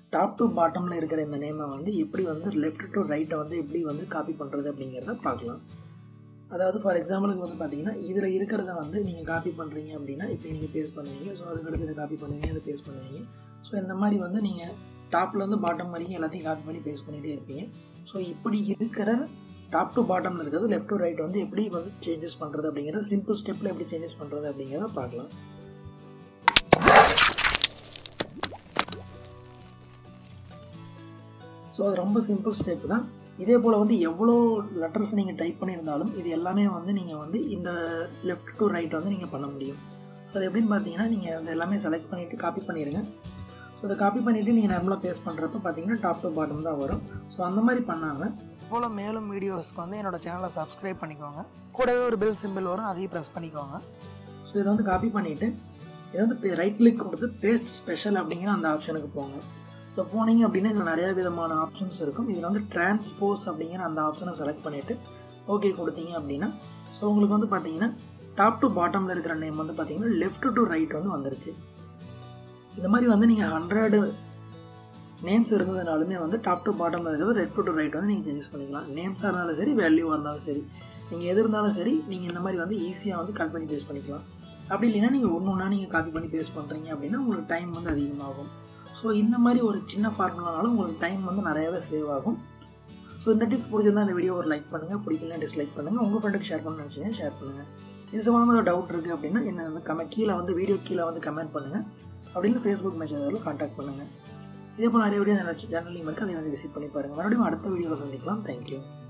top to பாட்டமில் இருக்கிற இந்த நேமை வந்து எப்படி வந்து லெஃப்ட் டு ரைட்டை வந்து எப்படி வந்து காப்பி பண்ணுறது அப்படிங்கிறத பார்க்கலாம் அதாவது ஃபார் எக்ஸாம்பிளுக்கு வந்து பார்த்தீங்கன்னா இதில் இருக்கிறத வந்து நீங்கள் காப்பி பண்ணுறீங்க அப்படின்னா இப்போ நீங்கள் பேஸ்ட் பண்ணுவீங்க ஸோ அதுக்கடுத்து இதை காப்பி பண்ணுவீங்க அதை பேஸ்ட் பண்ணுவீங்க ஸோ இந்த மாதிரி வந்து நீங்கள் டாப்லேருந்து பாட்டம் வரைக்கும் எல்லாத்தையும் காப்பி பண்ணி பேஸ்ட் பண்ணிகிட்டே இருப்பீங்க ஸோ இப்படி இருக்கிற டாப் டு பாட்டமில் இருக்கிறது லெஃப்ட் டு ரைட் வந்து எப்படி வந்து சேஞ்சஸ் பண்ணுறது அப்படிங்கிறத சிம்பிள் ஸ்டெப்பில் எப்படி சேஞ்சஸ் பண்ணுறது அப்படிங்கிறத பார்க்கலாம் ஸோ அது ரொம்ப சிம்பிள் ஸ்டெப் தான் இதே போல் வந்து எவ்வளோ லெட்டர்ஸ் நீங்கள் டைப் பண்ணியிருந்தாலும் இது எல்லாமே வந்து நீங்கள் வந்து இந்த லெஃப்ட் டு ரைட் வந்து நீங்கள் பண்ண முடியும் ஸோ அது எப்படின்னு பார்த்தீங்கன்னா நீங்கள் அது எல்லாமே செலக்ட் பண்ணிவிட்டு காப்பி பண்ணிடுங்க ஸோ அதை காப்பி பண்ணிவிட்டு நீங்கள் நார்மலாக பேஸ்ட் பண்ணுறப்ப பார்த்தீங்கன்னா டாப் டு பாட்டம் தான் வரும் ஸோ அந்த மாதிரி பண்ணாமல் போல் மேலும் வீடியோஸ்க்கு வந்து என்னோடய சேனலை சப்ஸ்கிரைப் பண்ணிக்கோங்க கூடவே ஒரு பெல் சிம்பிள் வரும் அதையும் ப்ரெஸ் பண்ணிக்கோங்க ஸோ இதை வந்து காப்பி பண்ணிவிட்டு இதை வந்து ரைட் கிளிக் கொடுத்து பேஸ்ட் ஸ்பெஷல் அப்படிங்கிற அந்த ஆப்ஷனுக்கு போங்க ஸோ போனீங்க அப்படின்னா இதில் நிறையா விதமான ஆப்ஷன்ஸ் இருக்கும் இதில் வந்து டிரான்ஸ்போஸ் அப்படிங்கிற அந்த ஆப்ஷனை செலக்ட் பண்ணிவிட்டு ஓகே கொடுத்தீங்க அப்படின்னா ஸோ உங்களுக்கு வந்து பார்த்தீங்கன்னா டாப் டு பாட்டமில் இருக்கிற நேம் வந்து பார்த்தீங்கன்னா லெஃப்ட் டு ரைட் வந்து வந்துருச்சு இந்த மாதிரி வந்து நீங்கள் ஹண்ட்ரடு நேம்ஸ் இருந்ததுனாலுமே வந்து டாப் டு பாட்டமில் இருக்கிறது ரெட் டு ரைட் வந்து நீங்கள் சேஞ்சஸ் பண்ணிக்கலாம் நேம்ஸாக இருந்தாலும் சரி வேல்யூவாக இருந்தாலும் சரி நீங்கள் எது இருந்தாலும் சரி நீங்கள் இந்த மாதிரி வந்து ஈஸியாக வந்து கட் பண்ணி பேஸ்ட் பண்ணிக்கலாம் அப்படி இல்லைன்னா நீங்கள் ஒன்று ஒன்றா நீங்கள் காப்பி பண்ணி பேஸ்ட் பண்ணுறீங்க அப்படின்னா உங்களுக்கு டைம் வந்து அதிகமாகும் ஸோ இந்த மாதிரி ஒரு சின்ன ஃபார்முலானாலும் உங்களுக்கு டைம் வந்து நிறையவே சேவ் ஆகும் ஸோ இந்த டிப்ஸ் பிடிச்சிருந்தா இந்த வீடியோ ஒரு லைக் பண்ணுங்கள் பிடிக்கலாம் டிஸ்லைக் பண்ணுங்கள் உங்கள் ஃப்ரெண்டுக்கு ஷேர் பண்ண நினச்சிங்க ஷேர் பண்ணுங்கள் இது சம்மந்தமாக டவுட் இருக்குது அப்படின்னா என்ன வந்து கமெண்ட் கீழே வந்து வீடியோ கீழே வந்து கமெண்ட் பண்ணுங்கள் அப்படின்னு ஃபேஸ்புக் மெசேஜில் காண்டாக்ட் பண்ணுங்கள் இதே போல் நிறைய வீடியோ சேனல் லிங்க் இருக்குது அதை வந்து விசிட் பண்ணி பாருங்கள் மறுபடியும் அடுத்த வீடியோவில் சந்திக்கலாம் தேங்க்யூ